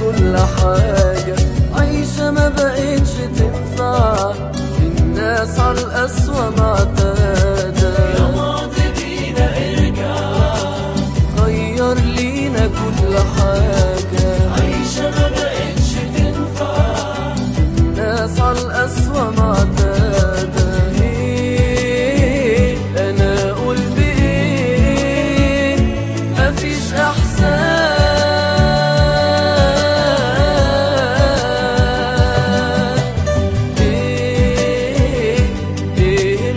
كل حاجة عيشة ما بقتش تنفع الناس على القسوة معتادة يا ماضي بينا ارجع غير لينا كل حاجة عيشة ما بقتش تنفع الناس على القسوة معتادة إيه أنا أقول بإيه مفيش إحساس إيه إيه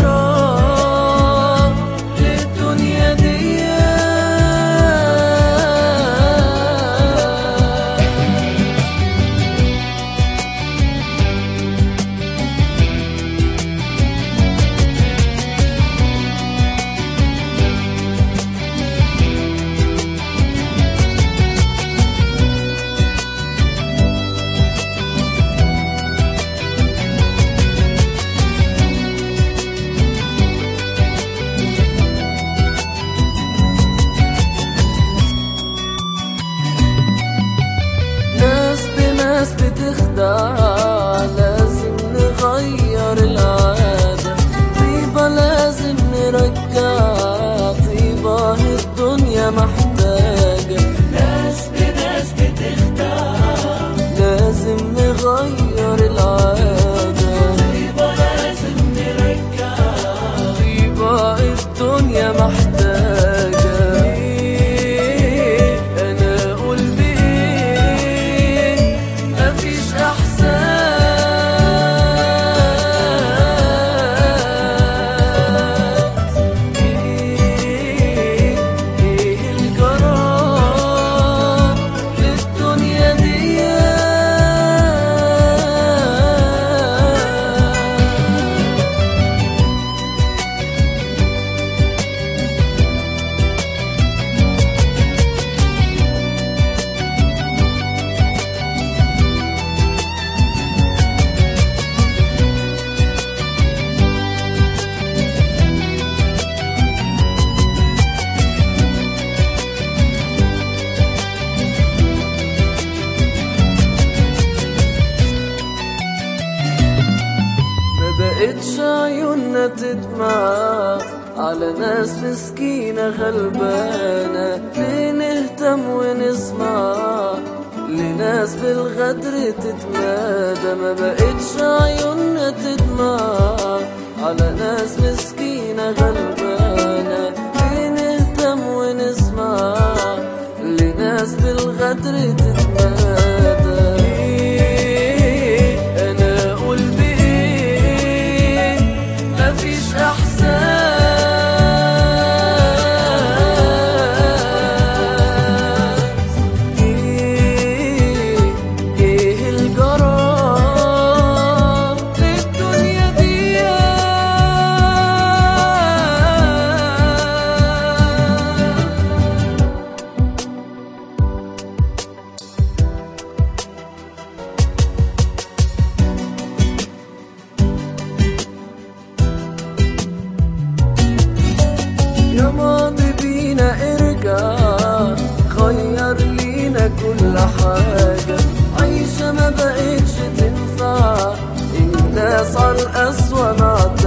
الجرى للدنيا دي ناس بناس بتخدع لازم نغير العادة طيبة لازم نرجع طيبة الدنيا محتاجة ناس بناس بتخدع لازم نغير العادة طيبة لازم نرجع طيبة الدنيا محتاجة إيه أنا أقول بإيه مفيش إحساس إيه إيه الجرى للدنيا دي ما بقتش عيوننا تدمع على ناس مسكينة غلبانة ليه نهتم ونسمع لناس بالغدر تتمادى ما بقتش عيوننا تدمع على ناس مسكينة غلبانة ليه نهتم ونسمع لناس بالغدر تتمادى إيه أنا أقول بإيه مفيش إحساس إيه إيه الجرى للدنيا دي يا ماضي بينا ارجع غير لينا كل حاجة عيشة ما بقتش تنفع الناس على القسوة معتادة